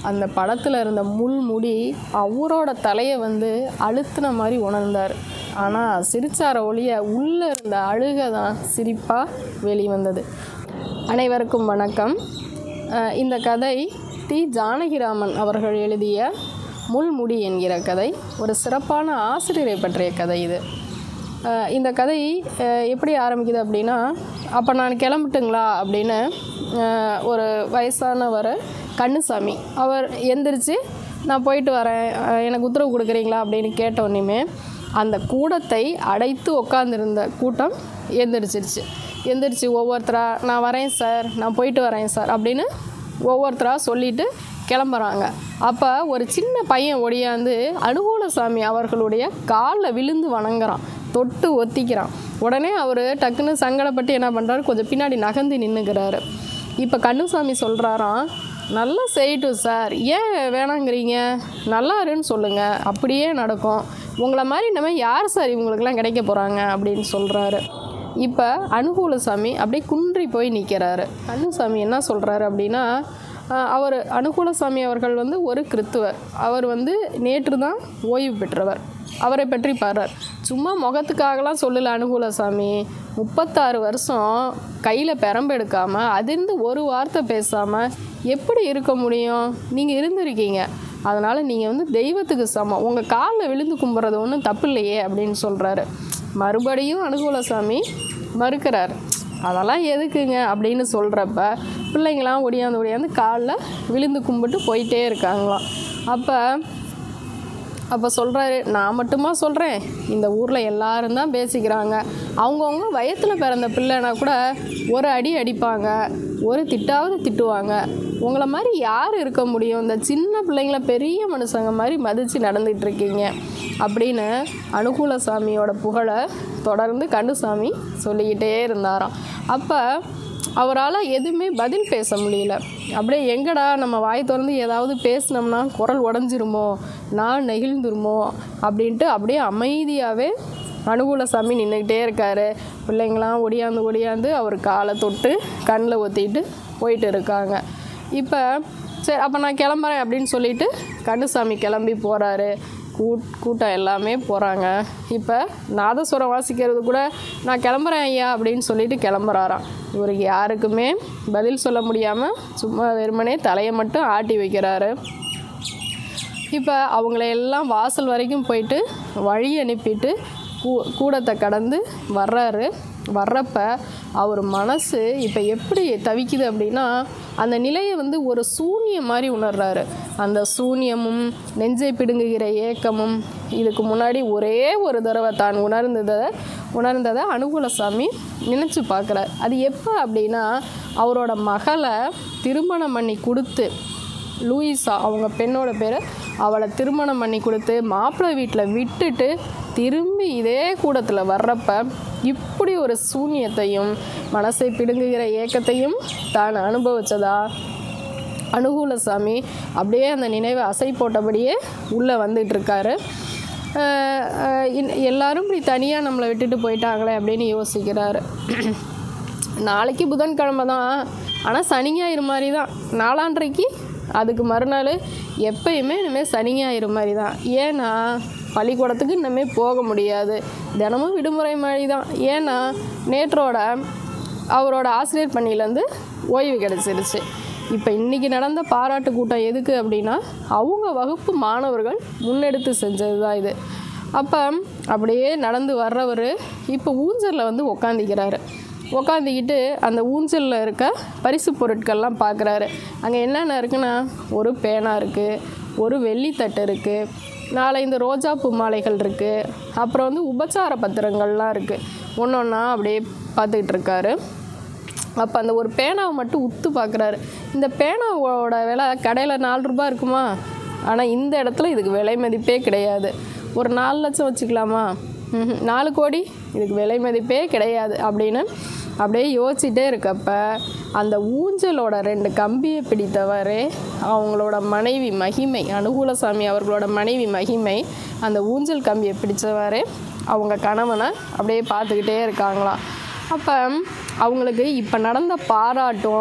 அந்த படத்தில் இருந்த முள் முடி அவரோட தலையை வந்து அழுத்தின மாதிரி உணர்ந்தார் ஆனால் சிரிச்சார ஒளிய உள்ளே இருந்த அழுகை தான் சிரிப்பாக வெளிவந்தது அனைவருக்கும் வணக்கம் அஹ் இந்த கதை டி ஜானகிராமன் அவர்கள் எழுதிய முள்முடி என்கிற கதை ஒரு சிறப்பான ஆசிரியரை பற்றிய கதை இது அஹ் இந்த கதை அஹ் எப்படி ஆரம்பிக்குது அப்படின்னா அப்போ நான் கிளம்பட்டுங்களா அப்படின்னு அஹ் ஒரு வயசானவர் கண்ணுசாமி அவர் எந்திரிச்சு நான் போயிட்டு வரேன் அஹ் எனக்கு உத்தரவு கொடுக்குறீங்களா அப்படின்னு கேட்ட உடனேயுமே அந்த கூடத்தை அடைத்து உட்காந்துருந்த கூட்டம் எந்திரிச்சிருச்சு எந்திரிச்சு ஒவ்வொருத்தரா நான் வரேன் சார் நான் போயிட்டு வரேன் சார் அப்படின்னு ஒவ்வொருத்தராக சொல்லிட்டு கிளம்புறாங்க அப்போ ஒரு சின்ன பையன் ஒடியாந்து அனுகூலசாமி அவர்களுடைய காலில் விழுந்து வணங்குறான் தொட்டு ஒத்திக்கிறான் உடனே அவர் டக்குன்னு சங்கடப்பட்டு என்ன பண்ணுறாரு கொஞ்சம் பின்னாடி நகர்ந்து நின்றுக்கிறாரு இப்போ கண்ணுசாமி சொல்கிறாராம் நல்லா செய்யட்டும் சார் ஏன் வேணாங்கிறீங்க நல்லா இருன்னு சொல்லுங்கள் அப்படியே நடக்கும் உங்களை மாதிரி நம்ம யார் சார் இவங்களுக்கெல்லாம் கிடைக்க போகிறாங்க அப்படின்னு சொல்கிறாரு இப்போ அனுகூலசாமி அப்படியே குன்றி போய் நிற்கிறாரு அனுசாமி என்ன சொல்கிறாரு அப்படின்னா ஆஹ், அவர் அனுகூலசாமி அவர்கள் வந்து ஒரு கிறித்துவர் அவர் வந்து நேற்று தான் ஓய்வு பெற்றவர் அவரை பற்றி பாடுறார் சும்மா முகத்துக்காகலாம் சொல்லல அனுகூலசாமி முப்பத்தாறு வருஷம் கையில் பெரம்பு எடுக்காமல் அதிர்ந்து ஒரு வார்த்தை பேசாமல் எப்படி இருக்க முடியும் நீங்கள் இருந்திருக்கீங்க அதனால் நீங்கள் வந்து தெய்வத்துக்கு சமம் உங்கள் காலில் விழுந்து கும்பிட்றது ஒன்றும் தப்பு இல்லையே அப்படின்னு சொல்கிறாரு மறுபடியும் அனுகூலசாமி மறுக்கிறார் அதெல்லாம் எதுக்குங்க அப்படின்னு சொல்கிறப்ப பிள்ளைங்களாம் ஒடியாந்து ஒடியாந்து காலில் விழுந்து கும்பிட்டு போயிட்டே இருக்காங்களாம் அப்போ அப்போ சொல்கிறாரு நான் மட்டுமா சொல்கிறேன் இந்த ஊரில் எல்லாரும் தான் பேசிக்கிறாங்க அவங்கவுங்க வயத்தில் பிறந்த பிள்ளைனா கூட ஒரு அடி அடிப்பாங்க ஒரு திட்டாவது திட்டுவாங்க உங்களை மாதிரி யார் இருக்க முடியும் இந்த சின்ன பிள்ளைங்கள பெரிய மனுஷங்க மாதிரி மதித்து நடந்துட்டு இருக்கீங்க அப்படின்னு அனுகூலசாமியோட புகழை தொடர்ந்து கண்டுசாமி சொல்லிக்கிட்டே இருந்தாராம் அப்போ அவரால் எதுவுமே பதில் பேச முடியல அப்படியே எங்கடா நம்ம வாய் திறந்து ஏதாவது பேசினோம்னா குரல் உடஞ்சிருமோ நான் நெகிழ்ந்துருமோ அப்படின்ட்டு அப்படியே அமைதியாகவே அனுகூலசாமி நின்றுக்கிட்டே இருக்காரு பிள்ளைங்களாம் ஒடியாந்து ஒடியாந்து அவர் காலை தொட்டு கண்ணில் ஒத்திட்டு போயிட்டு இருக்காங்க இப்போ சரி அப்போ நான் கிளம்புறேன் அப்படின்னு சொல்லிட்டு கண்ணுசாமி கிளம்பி போகிறாரு கூட் கூட்டம் எல்லாமே போகிறாங்க இப்போ நாதஸ்வரம் வாசிக்கிறது கூட நான் கிளம்புறேன் ஐயா அப்படின்னு சொல்லிட்டு கிளம்புறாராம் இவருக்கு யாருக்குமே பதில் சொல்ல முடியாமல் சும்மா வெறுமனே தலையை மட்டும் ஆட்டி வைக்கிறாரு இப்போ அவங்கள எல்லாம் வாசல் வரைக்கும் போயிட்டு வழி அனுப்பிட்டு கூ கூடத்தை கடந்து வர்றாரு வர்றப்ப அவர் மனசு இப்போ எப்படி தவிக்குது அப்படின்னா அந்த நிலையை வந்து ஒரு சூனியம் மாதிரி உணர்றாரு அந்த சூனியமும் நெஞ்சை பிடுங்குகிற ஏக்கமும் இதுக்கு முன்னாடி ஒரே ஒரு தடவை தான் உணர்ந்ததை உணர்ந்ததை அனுகூலசாமி நினச்சி பார்க்குறார் அது எப்போ அப்படின்னா அவரோட மகளை திருமணம் பண்ணி கொடுத்து லூயிஸா அவங்க பெண்ணோட பேர் அவளை திருமணம் பண்ணி கொடுத்து மாப்பிள்ளை வீட்டில் விட்டுட்டு திரும்பி இதே கூடத்தில் வர்றப்ப இப்படி ஒரு சூன்யத்தையும் மனசை பிடுங்குகிற ஏக்கத்தையும் தான் அனுபவிச்சதா அனுகூலசாமி அப்படியே அந்த நினைவை அசை போட்டபடியே உள்ளே வந்துட்டு இருக்காரு அஹ் அஹ் இன்- எல்லாரும் இப்படி தனியாக நம்மளை விட்டுட்டு போயிட்டாங்களே அப்படின்னு யோசிக்கிறாரு நாளைக்கு புதன்கிழமை தான் ஆனால் சனி ஞாயிறு மாதிரி தான் நாளான்றைக்கு அதுக்கு மறுநாள் எப்பயுமே இனிமேல் சனி ஞாயிறு மாதிரி தான் ஏன்னா பள்ளிக்கூடத்துக்கு இனிமேல் போக முடியாது தினமும் விடுமுறை மாதிரி தான் ஏன்னா நேற்றோட அவரோட ஆசிரியர் பணியிலேருந்து ஓய்வு கிடச்சிருச்சு இப்போ இன்றைக்கி நடந்த பாராட்டு கூட்டம் எதுக்கு அப்படின்னா அவங்க வகுப்பு மாணவர்கள் முன்னெடுத்து செஞ்சது தான் இது அப்போ அப்படியே நடந்து வர்றவர் இப்போ ஊஞ்சலில் வந்து உக்காந்திக்கிறாரு உக்காந்திக்கிட்டு அந்த ஊஞ்சலில் இருக்க பரிசு பொருட்கள்லாம் பார்க்குறாரு அங்கே என்னென்ன இருக்குன்னா ஒரு பேனா இருக்குது ஒரு வெள்ளித்தட்டு இருக்குது நாலஞ்சு ரோஜாப்பூ மாலைகள் இருக்குது அப்புறம் வந்து உபச்சார பத்திரங்கள்லாம் இருக்குது ஒன்று ஒன்றா அப்படியே பார்த்துக்கிட்டு இருக்காரு அப்போ அந்த ஒரு பேனாவை மட்டும் உத்து பார்க்குறாரு இந்த பேனாவோட விலை கடையில் நாலு ரூபாய் இருக்குமா ஆனால் இந்த இடத்துல இதுக்கு விலை மதிப்பே கிடையாது ஒரு நாலு லட்சம் வச்சுக்கலாமா ம்ஹும். நாலு கோடி இதுக்கு விலை மதிப்பே கிடையாது அப்படின்னு அப்படியே யோசிச்சுட்டே இருக்கப்ப அந்த ஊஞ்சலோட ரெண்டு கம்பியை பிடித்தவரே அவங்களோட மனைவி மகிமை அனுகூலசாமி அவர்களோட மனைவி மகிமை அந்த ஊஞ்சல் கம்பியை பிடிச்சவரே அவங்க கணவனை அப்படியே பார்த்துக்கிட்டே இருக்காங்களாம் அப்போ அவங்களுக்கு இப்போ நடந்த பாராட்டும்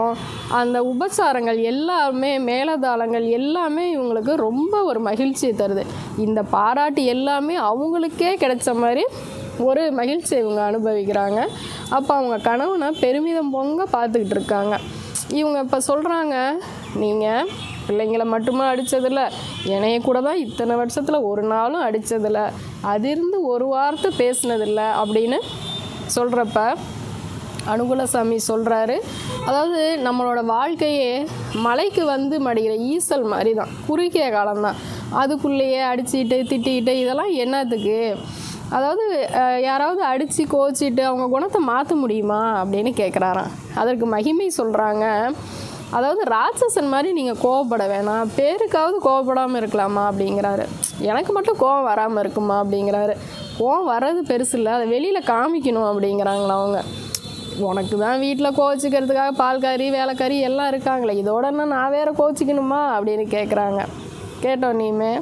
அந்த உபச்சாரங்கள் எல்லாமே மேலதாளங்கள் எல்லாமே இவங்களுக்கு ரொம்ப ஒரு மகிழ்ச்சியை தருது இந்த பாராட்டு எல்லாமே அவங்களுக்கே கிடைச்ச மாதிரி ஒரு மகிழ்ச்சியை இவங்க அனுபவிக்கிறாங்க அப்போ அவங்க கணவனை பெருமிதம் பொங்க பார்த்துக்கிட்டு இருக்காங்க இவங்க இப்போ சொல்கிறாங்க நீங்கள் பிள்ளைங்களை மட்டுமா அடித்ததில்ல என்னைய கூட தான் இத்தனை வருஷத்தில் ஒரு நாளும் அடித்ததில்ல அதிருந்து ஒரு வார்த்தை பேசினதில்ல அப்படின்னு சொல்கிறப்ப அனுகுலசாமி சொல்கிறாரு அதாவது நம்மளோட வாழ்க்கையே மலைக்கு வந்து மடிகிற ஈசல் மாதிரி தான் குறுகிய காலம்தான் அதுக்குள்ளேயே அடிச்சுட்டு திட்டிக்கிட்டு இதெல்லாம் என்னத்துக்கு அதாவது அஹ், யாராவது அடித்து கோச்சிட்டு அவங்க குணத்தை மாற்ற முடியுமா அப்படின்னு கேட்குறாராம் அதற்கு மகிமை சொல்கிறாங்க அதாவது ராட்சசன் மாதிரி நீங்கள் கோவப்பட வேணாம் பேருக்காவது கோவப்படாமல் இருக்கலாமா அப்படிங்கிறாரு எனக்கு மட்டும் கோவம் வராமல் இருக்குமா அப்படிங்கிறாரு கோவம் வர்றது பெருசு இல்லை அதை வெளியில் காமிக்கணும் அப்படிங்கிறாங்களா அவங்க உனக்கு தான் வீட்டில் கோச்சிக்கிறதுக்காக பால்காரி வேலைக்காரி எல்லாம் இருக்காங்களே இதோட என்ன நான் வேற கோச்சிக்கணுமா அப்படின்னு கேட்குறாங்க கேட்டோம் நீமே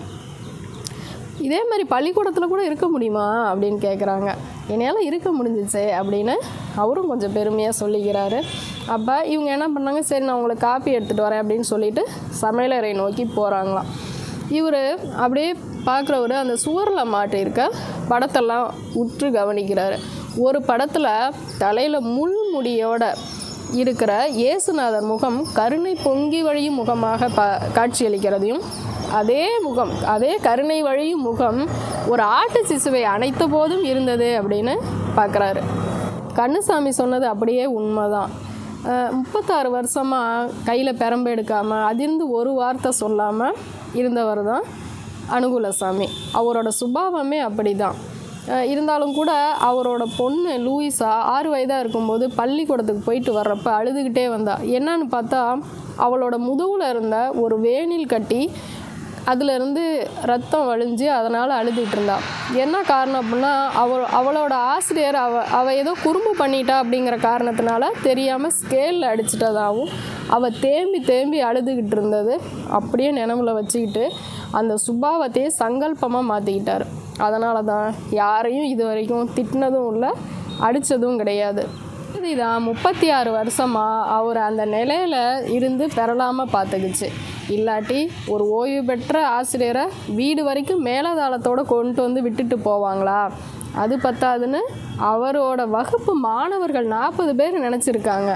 இதே மாதிரி பள்ளிக்கூடத்தில் கூட இருக்க முடியுமா அப்படின்னு கேட்குறாங்க என்னால் இருக்க முடிஞ்சிச்சே அப்படின்னு அவரும் கொஞ்சம் பெருமையாக சொல்லிக்கிறாரு அப்போ இவங்க என்ன பண்ணாங்க சரி நான் உங்களுக்கு காப்பி எடுத்துகிட்டு வரேன் அப்படின்னு சொல்லிட்டு சமையலறை நோக்கி போகிறாங்களாம் இவர் அப்படியே பார்க்குறவர் அந்த சுவரில் மாட்டியிருக்க படத்தெல்லாம் உற்று கவனிக்கிறாரு ஒரு படத்தில் தலையில் முள்முடியோட இருக்கிற இயேசுநாதர் முகம் கருணை பொங்கி வழியும் முகமாக ப காட்சியளிக்கிறதையும் அதே முகம் அதே கருணை வழியும் முகம் ஒரு ஆட்டு சிசுவை அணைத்த போதும் இருந்தது அப்படின்னு பார்க்குறாரு கண்ணுசாமி சொன்னது அப்படியே உண்மைதான் அஹ் முப்பத்தாறு வருஷமாக கையில் பெரம்பு எடுக்காமல் அதிர்ந்து ஒரு வார்த்தை சொல்லாமல் இருந்தவர் தான் அனுகுலசாமி அவரோட சுபாவமே அப்படி தான் இருந்தாலும் கூட அவரோட பொண்ணு லூயிஸா ஆறு வயதாக இருக்கும்போது பள்ளிக்கூடத்துக்கு போயிட்டு வர்றப்ப அழுதுகிட்டே வந்தா என்னன்னு பார்த்தா அவளோட முதுகில் இருந்த ஒரு வேனில் கட்டி அதிலிருந்து ரத்தம் வழிஞ்சு அதனால் அழுதுகிட்டு இருந்தா என்ன காரணம் அப்படின்னா அவ அவளோட ஆசிரியர் அவ அவள் ஏதோ குறும்பு பண்ணிட்டா அப்படிங்கிற காரணத்தினால தெரியாமல் ஸ்கேலில் அடிச்சிட்டதாகவும் அவள் தேம்பி தேம்பி அழுதுகிட்டு இருந்தது அப்படியே நினைவுல வச்சுக்கிட்டு அந்த சுபாவத்தையே சங்கல்பமாக மாற்றிக்கிட்டார் அதனால தான் யாரையும் இது வரைக்கும் திட்டினதும் இல்லை அடித்ததும் கிடையாது இதுதான் முப்பத்தி ஆறு வருஷமாக அவர் அந்த நிலையில இருந்து பெறலாமல் பார்த்துக்குச்சு இல்லாட்டி ஒரு ஓய்வு பெற்ற ஆசிரியரை வீடு வரைக்கும் மேலதாளத்தோட கொண்டு வந்து விட்டுட்டு போவாங்களா அது பத்தாதுன்னு அவரோட வகுப்பு மாணவர்கள் நாற்பது பேர் நினச்சிருக்காங்க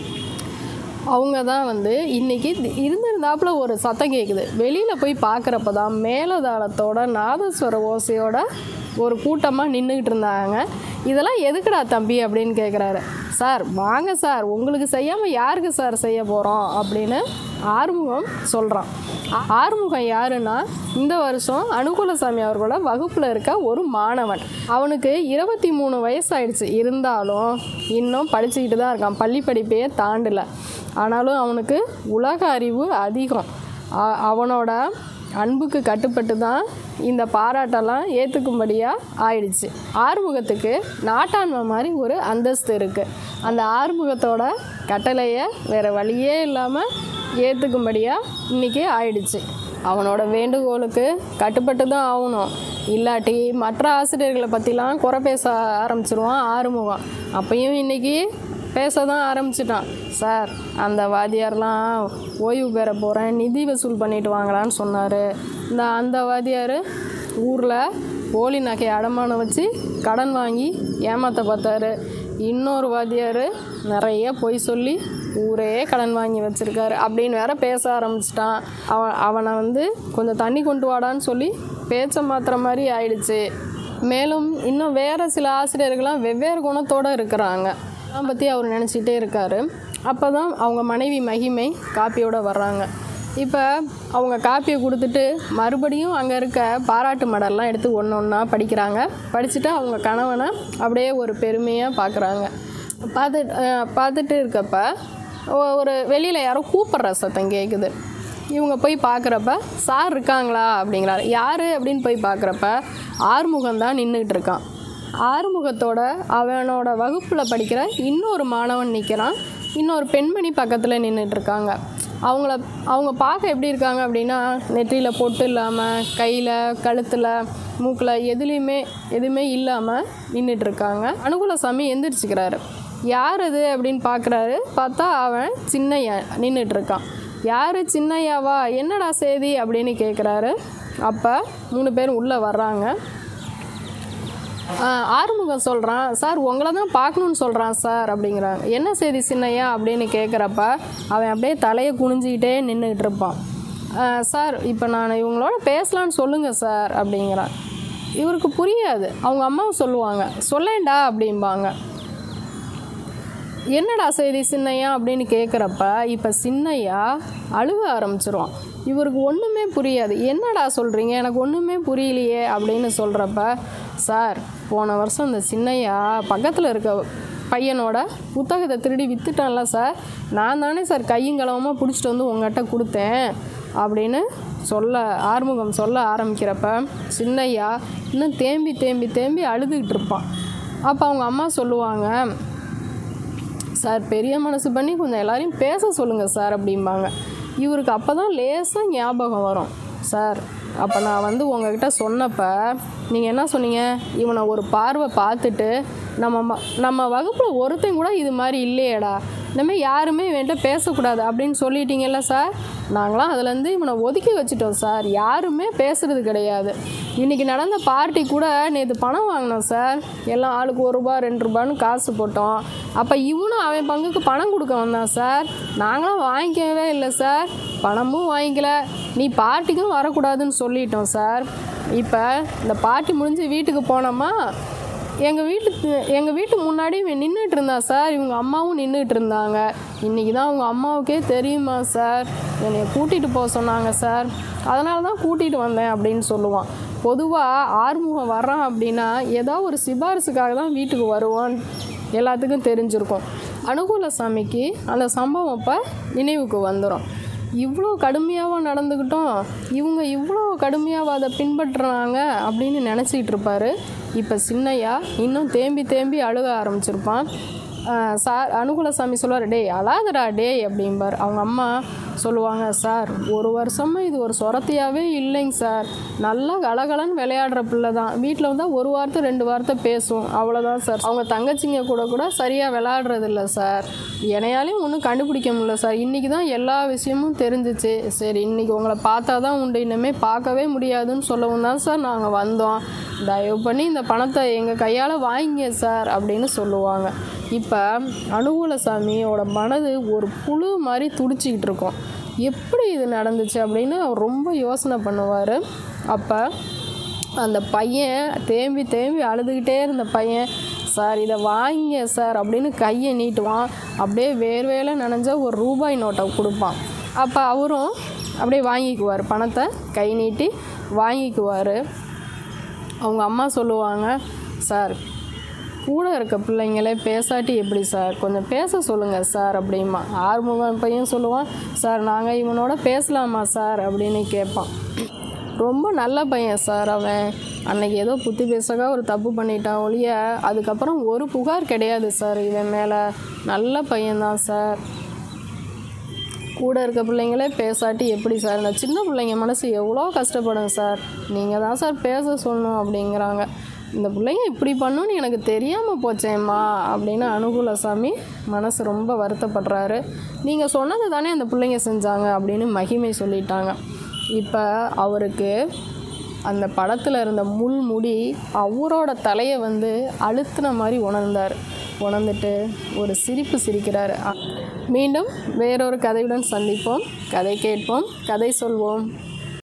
அவங்க தான் வந்து இன்றைக்கி இருந்திருந்தாப்புல ஒரு சத்தம் கேட்குது வெளியில் போய் பார்க்குறப்ப தான் மேலதாளத்தோட நாதஸ்வர ஓசையோட ஒரு கூட்டமாக நின்றுக்கிட்டு இருந்தாங்க இதெல்லாம் எதுக்குடா தம்பி அப்படின்னு கேட்குறாரு சார் வாங்க சார் உங்களுக்கு செய்யாமல் யாருக்கு சார் செய்ய போகிறோம் அப்படின்னு ஆறுமுகம் சொல்கிறான் ஆறுமுகம் யாருன்னா இந்த வருஷம் அனுகூலசாமி அவர்களோட வகுப்பில் இருக்க ஒரு மாணவன் அவனுக்கு இருபத்தி மூணு வயசாயிடுச்சு இருந்தாலும் இன்னும் படிச்சுக்கிட்டு தான் இருக்கான் பள்ளி படிப்பையே தாண்டல ஆனாலும் அவனுக்கு உலக அறிவு அதிகம் அ- அவனோட அன்புக்கு கட்டுப்பட்டு தான் இந்த பாராட்டெல்லாம் ஏற்றுக்கும்படியாக ஆயிடுச்சு ஆறுமுகத்துக்கு நாட்டாண்மை மாதிரி ஒரு அந்தஸ்து இருக்குது அந்த ஆறுமுகத்தோட கட்டளையை வேறு வழியே இல்லாமல் ஏற்றுக்கும்படியாக இன்றைக்கி ஆயிடுச்சு அவனோட வேண்டுகோளுக்கு கட்டுப்பட்டு தான் ஆகணும் இல்லாட்டி மற்ற ஆசிரியர்களை பற்றிலாம் குறை பேச ஆரம்பிச்சிருவான் ஆறுமுகம் அப்பயும் இன்றைக்கி பேச தான் ஆரம்பிச்சிட்டான் சார் அந்த வாத்தியார்லாம் ஓய்வு பெற போகிறேன் நிதி வசூல் பண்ணிட்டு வாங்கலான்னு சொன்னார் இந்த அந்த வாத்தியார் ஊரில் போலி நகையை அடமானம் வச்சு கடன் வாங்கி ஏமாற்ற பார்த்தாரு இன்னொரு வாத்தியார் நிறைய பொய் சொல்லி ஊரே கடன் வாங்கி வச்சுருக்காரு அப்படின்னு வேற பேச ஆரம்பிச்சிட்டான் அவன் அவனை வந்து கொஞ்சம் தண்ணி கொண்டு வாடான்னு சொல்லி பேச்சை மாத்துற மாதிரி ஆயிடுச்சு மேலும் இன்னும் வேறு சில ஆசிரியர்கள்லாம் வெவ்வேறு குணத்தோடு இருக்கிறாங்க அதை பற்றி அவர் நினச்சிட்டே இருக்காரு அப்போ தான் அவங்க மனைவி மகிமை காப்பியோட வர்றாங்க இப்போ அவங்க காப்பியை கொடுத்துட்டு மறுபடியும் அங்கே இருக்க பாராட்டு மடல்லாம் எடுத்து ஒன்று ஒன்றா படிக்கிறாங்க படிச்சுட்டு அவங்க கணவனை அப்படியே ஒரு பெருமையாக பார்க்குறாங்க பார்த்துட்டு அஹ் பார்த்துட்டு இருக்கப்ப ஒ- ஒரு வெளியில் யாரோ கூப்பிட்ற சத்தம் கேட்குது இவங்க போய் பார்க்குறப்ப சார் இருக்காங்களா அப்படிங்கிறாரு யார் அப்படின்னு போய் பார்க்குறப்ப ஆறுமுகம் தான் நின்றுக்கிட்டு இருக்கான் ஆறுமுகத்தோட அவனோட வகுப்பில் படிக்கிற இன்னொரு மாணவன் நிற்கிறான் இன்னொரு பெண்மணி பக்கத்தில் நின்றுட்டு இருக்காங்க அவங்கள அவங்க பார்க்க எப்படி இருக்காங்க அப்படின்னா நெற்றியில் பொட்டு இல்லாமல் கையில் கழுத்தில் மூக்கில் எதுலேயுமே எதுவுமே இல்லாமல் நின்றுட்டு இருக்காங்க அனுகூலசாமி எந்திரிச்சுக்கிறாரு யார் அது அப்படின்னு பார்க்குறாரு பார்த்தா அவன் சின்னையா நின்றுட்டு இருக்கான் யார் சின்னையாவா என்னடா செய்தி அப்படின்னு கேட்குறாரு அப்போ மூணு பேரும் உள்ளே வர்றாங்க ஆஹ் ஆறுமுகம் சொல்கிறான் சார் உங்களை தான் பார்க்கணுன்னு சொல்கிறான் சார் அப்படிங்கிறாங்க என்ன செய்தி சின்னையா அப்படின்னு கேட்குறப்ப அவன் அப்படியே தலையை குனிஞ்சிக்கிட்டே நின்றுக்கிட்டு இருப்பான் ஆஹ் சார் இப்போ நான் இவங்களோட பேசலான்னு சொல்லுங்கள் சார் அப்படிங்கிறான் இவருக்கு புரியாது அவங்க அம்மாவும் சொல்லுவாங்க சொல்லேன்டா அப்படிம்பாங்க என்னடா செய்தி சின்னையா அப்படின்னு கேட்குறப்ப இப்போ சின்னையா அழுக ஆரம்பிச்சிருவான் இவருக்கு ஒன்றுமே புரியாது என்னடா சொல்கிறீங்க எனக்கு ஒன்றுமே புரியலையே அப்படின்னு சொல்கிறப்ப சார் போன வருஷம் இந்த சின்னையா பக்கத்தில் இருக்க பையனோட புத்தகத்தை திருடி விற்றுட்டான்ல சார் நான் தானே சார் கையுங்களவமாக பிடிச்சிட்டு வந்து உங்கள்கிட்ட கொடுத்தேன் அப்படின்னு சொல்ல ஆறுமுகம் சொல்ல ஆரம்பிக்கிறப்ப சின்னையா இன்னும் தேம்பி தேம்பி தேம்பி அழுதுகிட்டு இருப்பான் அப்போ அவங்க அம்மா சொல்லுவாங்க சார் பெரிய மனசு பண்ணி கொஞ்சம் எல்லாரையும் பேச சொல்லுங்கள் சார் அப்படிம்பாங்க இவருக்கு அப்போ தான் லேசாக ஞாபகம் வரும் சார் அப்போ நான் வந்து உங்ககிட்ட சொன்னப்ப நீங்கள் என்ன சொன்னீங்க இவனை ஒரு பார்வை பார்த்துட்டு நம்ம ம- நம்ம வகுப்பில் ஒருத்தன் கூட இது மாதிரி இல்லையேடா இனிமேல் யாருமே இவன்கிட்ட பேசக்கூடாது அப்படின்னு சொல்லிட்டீங்கல்ல சார் நாங்களாம் அதுலேருந்து இவனை ஒதுக்கி வச்சுட்டோம் சார் யாருமே பேசுறது கிடையாது இன்றைக்கி நடந்த பார்ட்டி கூட நேற்று பணம் வாங்கினோம் சார் எல்லாம் ஆளுக்கு ஒரு ரூபா ரெண்டு ரூபான்னு காசு போட்டோம் அப்போ இவனும் அவன் பங்குக்கு பணம் கொடுக்க வந்தான் சார் நாங்களாம் வாங்கிக்கவே இல்லை சார் பணமும் வாங்கிக்கல நீ பார்ட்டிக்கும் வரக்கூடாதுன்னு சொல்லிட்டோம் சார் இப்போ இந்த பார்ட்டி முடிஞ்சு வீட்டுக்கு போனோமா எங்கள் வீட்டுக்கு எங்கள் வீட்டு முன்னாடி இவன் நின்றுட்டு இருந்தான் சார் இவங்க அம்மாவும் நின்றுட்டு இருந்தாங்க இன்றைக்கி தான் அவங்க அம்மாவுக்கே தெரியுமா சார் என்னை கூட்டிகிட்டு போக சொன்னாங்க சார் அதனால தான் கூட்டிகிட்டு வந்தேன் அப்படின்னு சொல்லுவான் பொதுவாக ஆறுமுகம் வர்றான் அப்படின்னா ஏதோ ஒரு சிபாரிசுக்காக தான் வீட்டுக்கு வருவான் எல்லாத்துக்கும் தெரிஞ்சிருக்கும் அனுகூல சாமிக்கு அந்த சம்பவம் இப்போ நினைவுக்கு வந்துடும் இவ்வளோ கடுமையாவா நடந்துக்கிட்டோம் இவங்க இவ்வளோ கடுமையாக அதை பின்பற்றுறாங்க அப்படின்னு நினச்சிக்கிட்டு இருப்பாரு இப்போ சின்னையா இன்னும் தேம்பி தேம்பி அழுக ஆரம்பிச்சிருப்பான் ஆஹ் சார் அனுகுலசாமி சொல்லுவார் டேய் அழாதடா டேய் அப்படிம்பார் அவங்க அம்மா சொல்லுவாங்க சார் ஒரு வருஷமாக இது ஒரு சொரத்தையாகவே இல்லைங்க சார் நல்லா கலகலன்னு விளையாடுற பிள்ளை தான் வீட்டில் வந்தால் ஒரு வார்த்தை ரெண்டு வார்த்தை பேசும் அவ்வளோதான் சார் அவங்க தங்கச்சிங்க கூட கூட சரியாக விளையாடுறது இல்லை சார் என்னையாலையும் ஒன்றும் கண்டுபிடிக்க முடியல சார் இன்றைக்கி தான் எல்லா விஷயமும் தெரிஞ்சிச்சு சரி இன்றைக்கி உங்களை பார்த்தா தான் உண்டு இனிமேல் பார்க்கவே முடியாதுன்னு சொல்லவும் தான் சார் நாங்கள் வந்தோம் தயவு பண்ணி இந்த பணத்தை எங்கள் கையால் வாங்கிங்க சார் அப்படின்னு சொல்லுவாங்க இப்போ அனுகூலசாமியோட மனது ஒரு புழு மாதிரி துடிச்சிக்கிட்டு இருக்கும் எப்படி இது நடந்துச்சு அப்படின்னு அவர் ரொம்ப யோசனை பண்ணுவார் அப்போ அந்த பையன் தேம்பி தேம்பி அழுதுகிட்டே இருந்த பையன் சார் இதை வாங்கிங்க சார் அப்படின்னு கையை நீட்டுவான் அப்படியே வேர்வையில நனைஞ்ச ஒரு ரூபாய் நோட்டை கொடுப்பான் அப்போ அவரும் அப்படியே வாங்கிக்குவார் பணத்தை கை நீட்டி வாங்கிக்குவார் அவங்க அம்மா சொல்லுவாங்க சார் கூட இருக்க பிள்ளைங்களே பேசாட்டி எப்படி சார் கொஞ்சம் பேச சொல்லுங்கள் சார் அப்படிமா ஆறுமுகம் பையன் சொல்லுவான் சார் நாங்கள் இவனோட பேசலாமா சார் அப்படின்னு கேட்பான் ரொம்ப நல்ல பையன் சார் அவன் அன்னைக்கு ஏதோ புத்தி பேசக்கா ஒரு தப்பு பண்ணிட்டான் ஒழிய அதுக்கப்புறம் ஒரு புகார் கிடையாது சார் இவன் மேலே நல்ல பையன்தான் சார் கூட இருக்க பிள்ளைங்களே பேசாட்டி எப்படி சார் இந்த சின்ன பிள்ளைங்க மனசு எவ்வளோ கஷ்டப்படும் சார் நீங்கள் தான் சார் பேச சொல்லணும் அப்படிங்கிறாங்க இந்த பிள்ளைங்க இப்படி பண்ணுன்னு எனக்கு தெரியாமல் போச்சேம்மா அப்படின்னு அனுகூலசாமி மனசு ரொம்ப வருத்தப்படுறாரு நீங்கள் சொன்னது தானே அந்த பிள்ளைங்க செஞ்சாங்க அப்படின்னு மகிமை சொல்லிட்டாங்க இப்போ அவருக்கு அந்த படத்தில் இருந்த முள் முடி அவரோட தலையை வந்து அழுத்தின மாதிரி உணர்ந்தார் உணர்ந்துட்டு ஒரு சிரிப்பு சிரிக்கிறார் அ- மீண்டும் வேறொரு கதையுடன் சந்திப்போம் கதை கேட்போம் கதை சொல்வோம்